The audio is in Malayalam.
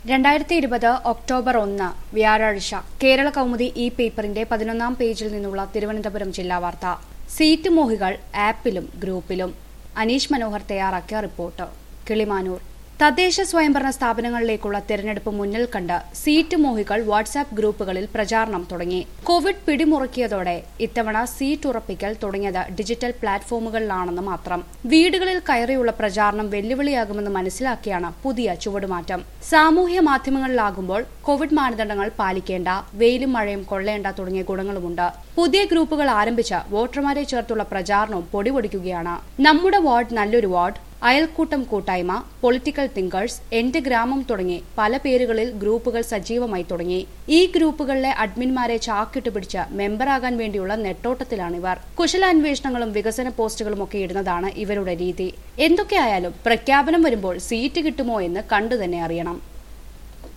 രണ്ടായിരത്തി ഇരുപത് ഒക്ടോബർ ഒന്ന് വ്യാഴാഴ്ച കേരള കൗമുദി ഈ പേപ്പറിന്റെ പതിനൊന്നാം പേജിൽ നിന്നുള്ള തിരുവനന്തപുരം ജില്ലാ വാർത്ത സീറ്റ് മോഹികൾ ആപ്പിലും ഗ്രൂപ്പിലും അനീഷ് മനോഹർ തയ്യാറാക്കിയ റിപ്പോർട്ട് കിളിമാനൂർ തദ്ദേശ സ്വയംഭരണ സ്ഥാപനങ്ങളിലേക്കുള്ള തെരഞ്ഞെടുപ്പ് മുന്നിൽ കണ്ട് സീറ്റ് മോഹികൾ വാട്സാപ്പ് ഗ്രൂപ്പുകളിൽ പ്രചാരണം തുടങ്ങി കോവിഡ് പിടിമുറുക്കിയതോടെ ഇത്തവണ സീറ്റ് ഉറപ്പിക്കൽ തുടങ്ങിയത് ഡിജിറ്റൽ പ്ലാറ്റ്ഫോമുകളിലാണെന്ന് മാത്രം വീടുകളിൽ കയറിയുള്ള പ്രചാരണം വെല്ലുവിളിയാകുമെന്ന് മനസ്സിലാക്കിയാണ് പുതിയ ചുവടുമാറ്റം സാമൂഹ്യ മാധ്യമങ്ങളിലാകുമ്പോൾ കോവിഡ് മാനദണ്ഡങ്ങൾ പാലിക്കേണ്ട വെയിലും മഴയും കൊള്ളേണ്ട തുടങ്ങിയ ഗുണങ്ങളുമുണ്ട് പുതിയ ഗ്രൂപ്പുകൾ ആരംഭിച്ച വോട്ടർമാരെ ചേർത്തുള്ള പ്രചാരണവും പൊടിപൊടിക്കുകയാണ് നമ്മുടെ വാർഡ് നല്ലൊരു വാർഡ് അയൽക്കൂട്ടം കൂട്ടായ്മ പൊളിറ്റിക്കൽ തിങ്കേഴ്സ് എന്റെ ഗ്രാമം തുടങ്ങി പല പേരുകളിൽ ഗ്രൂപ്പുകൾ സജീവമായി തുടങ്ങി ഈ ഗ്രൂപ്പുകളിലെ അഡ്മിന്മാരെ ചാക്കിട്ട് പിടിച്ച് മെമ്പറാകാൻ വേണ്ടിയുള്ള നെട്ടോട്ടത്തിലാണിവർ കുശലാന്വേഷണങ്ങളും വികസന പോസ്റ്റുകളും ഒക്കെ ഇടുന്നതാണ് ഇവരുടെ രീതി എന്തൊക്കെയായാലും പ്രഖ്യാപനം വരുമ്പോൾ സീറ്റ് കിട്ടുമോ എന്ന് കണ്ടു തന്നെ അറിയണം